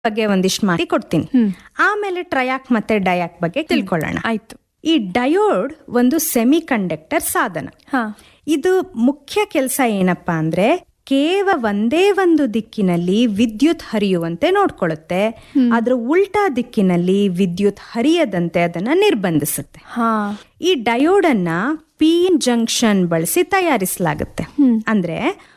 ಬಗ್ಗೆ ಒಂದಿಷ್ಟು ಮಾಹಿತಿ ಕೊಡ್ತೀನಿ ಆಮೇಲೆ ಟ್ರಯಾಕ್ ಮತ್ತೆ ಡಯಾಕ್ ಬಗ್ಗೆ ತಿಳ್ಕೊಳ್ಳೋಣ ಆಯ್ತು ಈ ಡಯೋಡ್ ಒಂದು ಸೆಮಿ ಕಂಡಕ್ಟರ್ ಸಾಧನ ಹಾ ಇದು ಮುಖ್ಯ ಕೆಲಸ ಏನಪ್ಪಾ ಅಂದ್ರೆ ಕೇವಲ ಒಂದೇ ಒಂದು ದಿಕ್ಕಿನಲ್ಲಿ ವಿದ್ಯುತ್ ಹರಿಯುವಂತೆ ನೋಡ್ಕೊಳ್ಳುತ್ತೆ ಅದ್ರ ಉಲ್ಟಾ ದಿಕ್ಕಿನಲ್ಲಿ ವಿದ್ಯುತ್ ಹರಿಯದಂತೆ ಅದನ್ನ ನಿರ್ಬಂಧಿಸುತ್ತೆ ಹಾ ಈ ಡಯೋಡ್ ಅನ್ನ ಪಿ ಜಂಕ್ಷನ್ ಬಳಸಿ ತಯಾರಿಸಲಾಗುತ್ತೆ ಅಂದ್ರೆ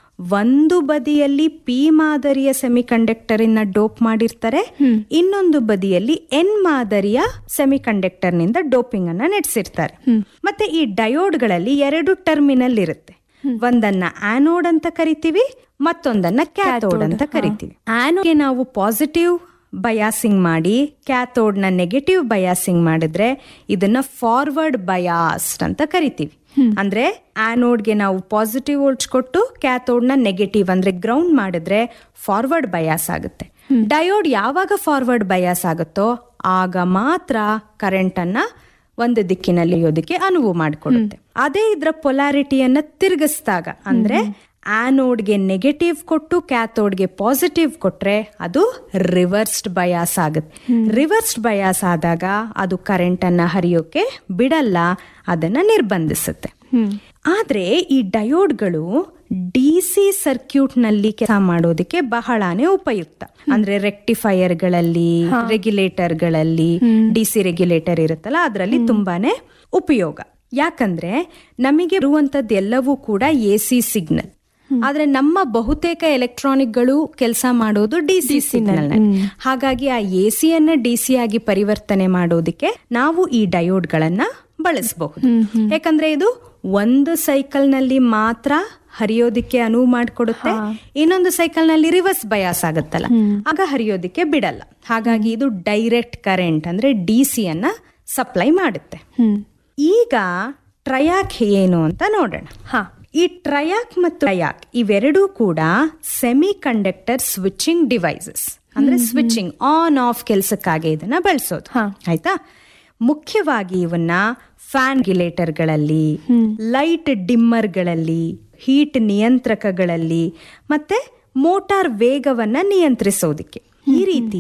ಒಂದು ಬದಿಯಲ್ಲಿ ಪಿ ಮಾದರಿಯ ಸೆಮಿ ಕಂಡಕ್ಟರ್ ಡೋಪ್ ಮಾಡಿರ್ತಾರೆ ಇನ್ನೊಂದು ಬದಿಯಲ್ಲಿ ಎನ್ ಮಾದರಿಯ ಸೆಮಿ ಕಂಡಕ್ಟರ್ ನಿಂದ ಡೋಪಿಂಗ್ ಅನ್ನ ನಡೆಸಿರ್ತಾರೆ ಮತ್ತೆ ಈ ಡಯೋಡ್ಗಳಲ್ಲಿ ಎರಡು ಟರ್ಮಿನಲ್ ಇರುತ್ತೆ ಒಂದನ್ನ ಆನೋಡ್ ಅಂತ ಕರಿತೀವಿ ಮತ್ತೊಂದನ್ನ ಕ್ಯಾಥೋಡ್ ಅಂತ ಕರಿತೀವಿ ಆನೋಡ್ಗೆ ನಾವು ಪಾಸಿಟಿವ್ ಬಯಾಸಿಂಗ್ ಮಾಡಿ ಕ್ಯಾಥೋಡ್ ನ ನೆಗೆಟಿವ್ ಬಯಾಸಿಂಗ್ ಮಾಡಿದ್ರೆ ಇದನ್ನ ಫಾರ್ವರ್ಡ್ ಬಯಾಸ್ಡ್ ಅಂತ ಕರಿತೀವಿ ಅಂದ್ರೆ ಆನೋಡ್ಗೆ ನಾವು ಪಾಸಿಟಿವ್ ವೋಲ್ಟ್ಸ್ ಕೊಟ್ಟು ಕ್ಯಾಥೋಡ್ ನ ನೆಗೆಟಿವ್ ಅಂದ್ರೆ ಗ್ರೌಂಡ್ ಮಾಡಿದ್ರೆ ಫಾರ್ವರ್ಡ್ ಬಯಾಸ್ ಆಗುತ್ತೆ ಡಯೋಡ್ ಯಾವಾಗ ಫಾರ್ವರ್ಡ್ ಬಯಾಸ್ ಆಗುತ್ತೋ ಆಗ ಮಾತ್ರ ಕರೆಂಟ್ ಅನ್ನ ಒಂದು ದಿಕ್ಕಿನಲ್ಲಿ ಒಯ್ಯೋದಕ್ಕೆ ಅನುವು ಮಾಡಿಕೊಡುತ್ತೆ ಅದೇ ಇದ್ರ ಪೊಲಾರಿಟಿಯನ್ನ ತಿರುಗಿಸಿದಾಗ ಅಂದ್ರೆ ಆನೋಡ್ಗೆ ನೆಗೆಟಿವ್ ಕೊಟ್ಟು ಕ್ಯಾಥೋಡ್ಗೆ ಪಾಸಿಟಿವ್ ಕೊಟ್ರೆ ಅದು ರಿವರ್ಸ್ಡ್ ಬಯಾಸ್ ಆಗುತ್ತೆ ರಿವರ್ಸ್ಡ್ ಬಯಾಸ್ ಆದಾಗ ಅದು ಕರೆಂಟ್ ಅನ್ನ ಹರಿಯೋಕೆ ಬಿಡಲ್ಲ ಅದನ್ನ ನಿರ್ಬಂಧಿಸುತ್ತೆ ಆದ್ರೆ ಈ ಡಯೋಡ್ಗಳು ಡಿ ಸಿ ಸರ್ಕ್ಯೂಟ್ ನಲ್ಲಿ ಕೆಲಸ ಮಾಡೋದಕ್ಕೆ ಬಹಳಾನೇ ಉಪಯುಕ್ತ ಅಂದ್ರೆ ರೆಕ್ಟಿಫೈಯರ್ಗಳಲ್ಲಿ ರೆಗ್ಯುಲೇಟರ್ಗಳಲ್ಲಿ ಡಿ ಸಿ ರೆಗ್ಯುಲೇಟರ್ ಇರುತ್ತಲ್ಲ ಅದರಲ್ಲಿ ತುಂಬಾನೇ ಉಪಯೋಗ ಯಾಕಂದ್ರೆ ನಮಗೆ ಇರುವಂತದ್ದು ಎಲ್ಲವೂ ಕೂಡ ಎ ಸಿ ಸಿಗ್ನಲ್ ಆದ್ರೆ ನಮ್ಮ ಬಹುತೇಕ ಎಲೆಕ್ಟ್ರಾನಿಕ್ಗಳು ಕೆಲಸ ಮಾಡೋದು ಡಿ ಸಿ ಸಿಗ್ನಲ್ ಹಾಗಾಗಿ ಆ ಎ ಸಿಯನ್ನ ಡಿ ಸಿ ಆಗಿ ಪರಿವರ್ತನೆ ಮಾಡೋದಕ್ಕೆ ನಾವು ಈ ಡಯೋಡ್ಗಳನ್ನ ಬಳಸಬಹುದು ಯಾಕಂದ್ರೆ ಇದು ಒಂದು ಸೈಕಲ್ ನಲ್ಲಿ ಮಾತ್ರ ಹರಿಯೋದಿಕ್ಕೆ ಅನುವು ಮಾಡಿಕೊಡುತ್ತೆ ಇನ್ನೊಂದು ಸೈಕಲ್ ನಲ್ಲಿ ರಿವರ್ಸ್ ಬಯಾಸ್ ಆಗುತ್ತಲ್ಲ ಆಗ ಹರಿಯೋದಿಕ್ಕೆ ಬಿಡಲ್ಲ ಹಾಗಾಗಿ ಇದು ಡೈರೆಕ್ಟ್ ಕರೆಂಟ್ ಅಂದ್ರೆ ಡಿ ಸಿ ಅನ್ನ ಸಪ್ಲೈ ಮಾಡುತ್ತೆ ಈಗ ಟ್ರಯಾಕ್ ಏನು ಅಂತ ನೋಡೋಣ ಹಾ ಈ ಟ್ರಯಾಕ್ ಮತ್ತು ಟ್ರಯಾಕ್ ಇವೆರಡೂ ಕೂಡ ಸೆಮಿ ಕಂಡಕ್ಟರ್ ಸ್ವಿಚಿಂಗ್ ಡಿವೈಸಸ್ ಅಂದ್ರೆ ಸ್ವಿಚಿಂಗ್ ಆನ್ ಆಫ್ ಕೆಲಸಕ್ಕಾಗಿ ಇದನ್ನ ಬಳಸೋದು ಆಯ್ತಾ ಮುಖ್ಯವಾಗಿ ಇವನ್ನ ಫ್ಯಾನ್ ಗಿಲೇಟರ್ಗಳಲ್ಲಿ ಲೈಟ್ ಡಿಮ್ಮರ್ಗಳಲ್ಲಿ ಹೀಟ್ ನಿಯಂತ್ರಕಗಳಲ್ಲಿ ಮತ್ತೆ ಮೋಟಾರ್ ವೇಗವನ್ನ ನಿಯಂತ್ರಿಸೋದಿಕ್ಕೆ ಈ ರೀತಿ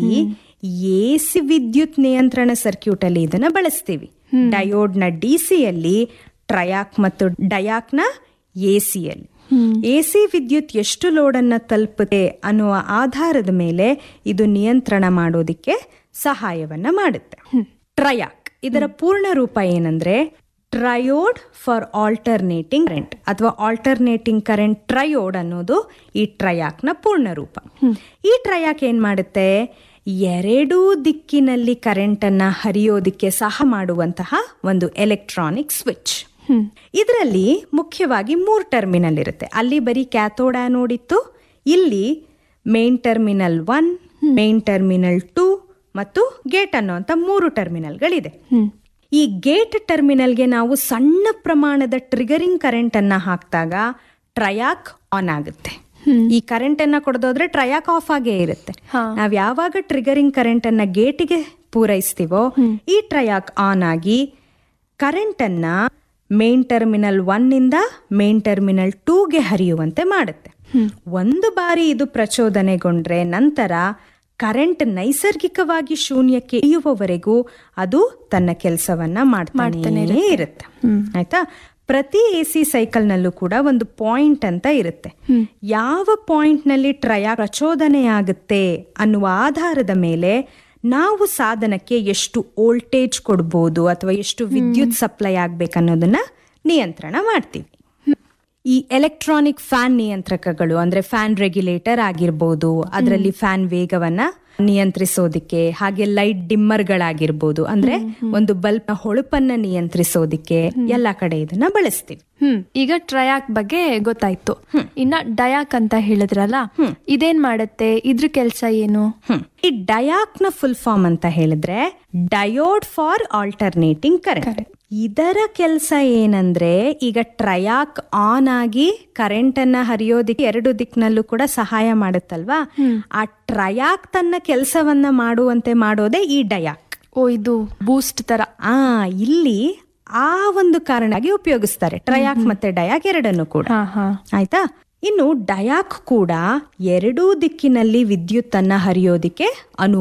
ಎಸಿ ವಿದ್ಯುತ್ ನಿಯಂತ್ರಣ ಸರ್ಕ್ಯೂಟ್ ಅಲ್ಲಿ ಇದನ್ನ ಬಳಸ್ತೀವಿ ಡಯೋಡ್ ನ ಡಿಸಿಯಲ್ಲಿ ಟ್ರಯಾಕ್ ಮತ್ತು ಡಯಾಕ್ ನ ಎಸಿಯಲ್ಲಿ ಎಸಿ ವಿದ್ಯುತ್ ಎಷ್ಟು ಲೋಡನ್ನ ತಲುಪುತ್ತೆ ಅನ್ನುವ ಆಧಾರದ ಮೇಲೆ ಇದು ನಿಯಂತ್ರಣ ಮಾಡೋದಿಕ್ಕೆ ಸಹಾಯವನ್ನ ಮಾಡುತ್ತೆ ಟ್ರಯಾಕ್ ಇದರ ಪೂರ್ಣ ರೂಪ ಏನಂದ್ರೆ ಟ್ರಯೋಡ್ ಫಾರ್ ಆಲ್ಟರ್ನೇಟಿಂಗ್ ಕರೆಂಟ್ ಅಥವಾ ಆಲ್ಟರ್ನೇಟಿಂಗ್ ಕರೆಂಟ್ ಟ್ರಯೋಡ್ ಅನ್ನೋದು ಈ ಟ್ರಯಾಕ್ ನ ಪೂರ್ಣ ರೂಪ ಈ ಟ್ರಯಾಕ್ ಏನ್ ಮಾಡುತ್ತೆ ಎರಡೂ ದಿಕ್ಕಿನಲ್ಲಿ ಕರೆಂಟ್ ಅನ್ನ ಹರಿಯೋದಿಕ್ಕೆ ಸಹ ಮಾಡುವಂತಹ ಒಂದು ಎಲೆಕ್ಟ್ರಾನಿಕ್ ಸ್ವಿಚ್ ಇದರಲ್ಲಿ ಮುಖ್ಯವಾಗಿ ಮೂರು ಟರ್ಮಿನಲ್ ಇರುತ್ತೆ ಅಲ್ಲಿ ಬರೀ ಕ್ಯಾಥೋಡ್ ಆನೋಡ್ ಇತ್ತು ಇಲ್ಲಿ main terminal one main terminal two ಮತ್ತು ಗೇಟ್ ಅನ್ನುವಂತ ಮೂರು ಟರ್ಮಿನಲ್ಗಳಿದೆ ಈ ಗೇಟ್ ಟರ್ಮಿನಲ್ಗೆ ನಾವು ಸಣ್ಣ ಪ್ರಮಾಣದ ಟ್ರಿಗರಿಂಗ್ ಕರೆಂಟ್ ಅನ್ನ ಹಾಕಿದಾಗ ಟ್ರಯಾಕ್ ಆನ್ ಆಗುತ್ತೆ ಈ ಕರೆಂಟ್ ಅನ್ನ ಕೊಡದೋದ್ರೆ ಟ್ರಯಾಕ್ ಆಫ್ ಆಗೇ ಇರುತ್ತೆ ನಾವ್ ಯಾವಾಗ ಟ್ರಿಗರಿಂಗ್ ಕರೆಂಟ್ ಅನ್ನ ಗೇಟಿಗೆ ಪೂರೈಸ್ತೀವೋ ಈ ಟ್ರಯಾಕ್ ಆನ್ ಆಗಿ ಕರೆಂಟ್ ಅನ್ನ ಮೇನ್ ಟರ್ಮಿನಲ್ ಒನ್ ಇಂದ ಮೇನ್ ಟರ್ಮಿನಲ್ ಟೂಗೆ ಹರಿಯುವಂತೆ ಮಾಡುತ್ತೆ ಒಂದು ಬಾರಿ ಇದು ಪ್ರಚೋದನೆಗೊಂಡ್ರೆ ನಂತರ ಕರೆಂಟ್ ನೈಸರ್ಗಿಕವಾಗಿ ಶೂನ್ಯಕ್ಕೆ ಇಳಿಯುವವರೆಗೂ ಅದು ತನ್ನ ಕೆಲಸವನ್ನ ಮಾಡ್ತಾನೆ ಇರುತ್ತೆ ಆಯ್ತಾ ಪ್ರತಿ ಎ ಸಿ ಸೈಕಲ್ ನಲ್ಲೂ ಕೂಡ ಒಂದು ಪಾಯಿಂಟ್ ಅಂತ ಇರುತ್ತೆ ಯಾವ ಪಾಯಿಂಟ್ ನಲ್ಲಿ ಟ್ರಯ ಪ್ರಚೋದನೆ ಆಗುತ್ತೆ ಅನ್ನುವ ಆಧಾರದ ಮೇಲೆ ನಾವು ಸಾಧನಕ್ಕೆ ಎಷ್ಟು ವೋಲ್ಟೇಜ್ ಕೊಡ್ಬೋದು ಅಥವಾ ಎಷ್ಟು ವಿದ್ಯುತ್ ಸಪ್ಲೈ ಆಗ್ಬೇಕನ್ನೋದನ್ನ ನಿಯಂತ್ರಣ ಮಾಡ್ತೀವಿ ಈ ಎಲೆಕ್ಟ್ರಾನಿಕ್ ಫ್ಯಾನ್ ನಿಯಂತ್ರಕಗಳು ಅಂದ್ರೆ ಫ್ಯಾನ್ ರೆಗ್ಯುಲೇಟರ್ ಆಗಿರ್ಬೋದು ಅದರಲ್ಲಿ ಫ್ಯಾನ್ ವೇಗವನ್ನ ನಿಯಂತ್ರಿಸೋದಿಕ್ಕೆ ಹಾಗೆ ಲೈಟ್ ಡಿಮ್ಮರ್ಗಳಾಗಿರ್ಬೋದು ಅಂದ್ರೆ ಒಂದು ಬಲ್ಬ್ ನ ಹೊಳಪನ್ನ ನಿಯಂತ್ರಿಸೋದಿಕ್ಕೆ ಎಲ್ಲಾ ಕಡೆ ಇದನ್ನ ಬಳಸ್ತೀವಿ ಹ್ಮ್ ಈಗ ಟ್ರಯಾಕ್ ಬಗ್ಗೆ ಗೊತ್ತಾಯ್ತು ಇನ್ನ ಡಯಾಕ್ ಅಂತ ಹೇಳಿದ್ರಲ್ಲ ಇದೇನ್ ಮಾಡತ್ತೆ ಇದ್ರ ಕೆಲ್ಸ ಏನು ಹ್ಮ್. ಈ ಡಯಾಕ್ ನ ಫುಲ್ ಫಾರ್ಮ್ ಅಂತ ಹೇಳಿದ್ರೆ ಡಯೋಡ್ ಫಾರ್ ಆಲ್ಟರ್ನೇಟಿಂಗ್ ಕರೆಂಟ್ ಇದರ ಕೆಲಸ ಏನಂದ್ರೆ ಈಗ ಟ್ರಯಾಕ್ ಆನ್ ಆಗಿ ಕರೆಂಟ್ ಅನ್ನ ಹರಿಯೋದಿಕ್ಕೆ ಎರಡು ದಿಕ್ಕಿನಲ್ಲೂ ಕೂಡ ಸಹಾಯ ಮಾಡುತ್ತಲ್ವಾ ಆ ಟ್ರಯಾಕ್ ತನ್ನ ಕೆಲಸವನ್ನ ಮಾಡುವಂತೆ ಮಾಡೋದೇ ಈ ಡಯಾಕ್ ಓ ಇದು ಬೂಸ್ಟ್ ತರ ಆ ಇಲ್ಲಿ ಆ ಒಂದು ಕಾರಣವಾಗಿ ಉಪಯೋಗಿಸ್ತಾರೆ ಟ್ರಯಾಕ್ ಮತ್ತೆ ಡಯಾಕ್ ಎರಡನ್ನು ಕೂಡ ಹಾ ಹಾ ಆಯ್ತಾ ಇನ್ನು ಡಯಾಕ್ ಕೂಡ ಎರಡೂ ದಿಕ್ಕಿನಲ್ಲಿ ವಿದ್ಯುತ್ ಅನ್ನ ಹರಿಯೋದಿಕ್ಕೆ ಅನು